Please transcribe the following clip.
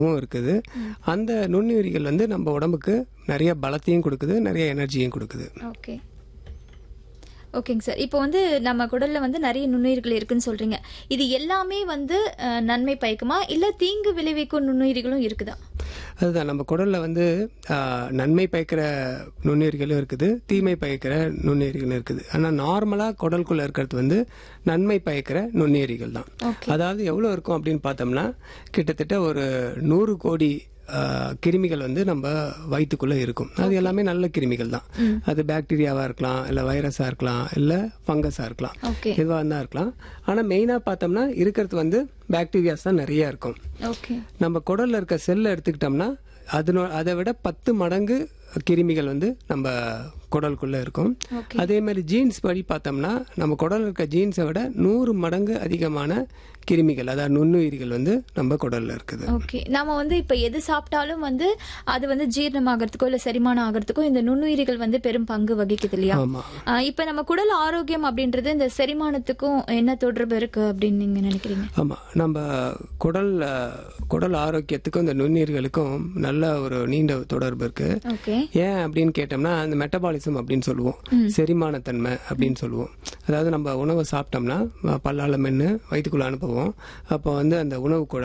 இருக்குது அந்த நுண்ணுயிரிகள் வந்து நம்ம உடம்புக்கு நிறைய பலத்தையும் கொடுக்குது நிறைய எனர்ஜியும் கொடுக்குது ஓகே ஓகேங்க சார் இப்போ வந்து நம்ம குடல்ல வந்து நிறைய நுண்ணுயிர்கள் இருக்குன்னு சொல்றீங்க இது எல்லாமே வந்து அஹ், நன்மை பயக்குமா இல்ல தீங்கு விளைவிக்கும் நுண்ணுயிரிகளும் இருக்குதா அதுதான் நம்ம குடல்ல வந்து ஆ, நன்மை பயக்கிற நுண்ணுயிர்களும் இருக்குது தீமை பயக்கிற நுண்ணுயிரிகளும் இருக்குது ஆனால் நார்மலாக குடலுக்குள்ள இருக்கிறது வந்து நன்மை பயக்கிற நுண்ணுயிரிகள் தான் ஓகே அதாவது எவ்வளோ இருக்கும் அப்படின்னு பார்த்தோம்னா கிட்டத்தட்ட ஒரு நூறு கோடி ஆ, கிருமிகள் வந்து நம்ம வயிற்றுக்குள்ள இருக்கும் அது எல்லாமே நல்ல கிருமிகள் தான் அது பாக்டீரியாவா இருக்கலாம் இல்லை வைரஸா இருக்கலாம் இல்லை ஃபங்கஸா இருக்கலாம் ஓகே எதுவாக இருந்தால் இருக்கலாம் ஆனால் மெயினாக பார்த்தோம்னா இருக்கிறது வந்து பாக்டீரியாஸ் தான் நிறைய இருக்கும் ஓகே நம்ம குடல்ல இருக்க செல்லை எடுத்துக்கிட்டோம்னா அதனோ அதை விட பத்து மடங்கு கிருமிகள் வந்து நம்ம குடலுக்குள்ள இருக்கும் ஓகே அதே மாதிரி ஜீன்ஸ் படி பார்த்தோம்னா நம்ம குடல்ல இருக்க ஜீன்ஸை விட நூறு மடங்கு அதிகமான கிருமிகள் அதாவது நுண்ணுயிரிகள் வந்து நம்ம குடல்ல இருக்குது ஓகே நாம வந்து இப்ப எது சாப்பிட்டாலும் வந்து அது வந்து ஜீரணம் ஆகிறதுக்கோ இல்ல செரிமானம் ஆகிறதுக்கோ இந்த நுண்ணுயிரிகள் வந்து பெரும் பங்கு வகிக்குது இல்லையா ஆமா ஆஹ் இப்ப நம்ம குடல் ஆரோக்கியம் அப்படின்றது இந்த செரிமானத்துக்கும் என்ன தொடர்பு இருக்கு அப்படின்னு நீங்க நினைக்கிறீங்க ஆமா நம்ம குடல் அஹ், குடல் ஆரோக்கியத்துக்கும் இந்த நுண்ணுயிர்களுக்கும் நல்ல ஒரு நீண்ட தொடர்பு இருக்கு ஓகே ஏன் அப்படின்னு கேட்டோம்னா அந்த மெட்டபாலிசம் அப்படின்னு சொல்லுவோம் செரிமானத்தன்மை அப்படின்னு சொல்லுவோம் அதாவது நம்ம உணவை சாப்பிட்டோம்னா பல்லால மென்று வயிற்றுக்குள்ள அனுப்புவோம் அப்போ வந்து அந்த உணவு குழா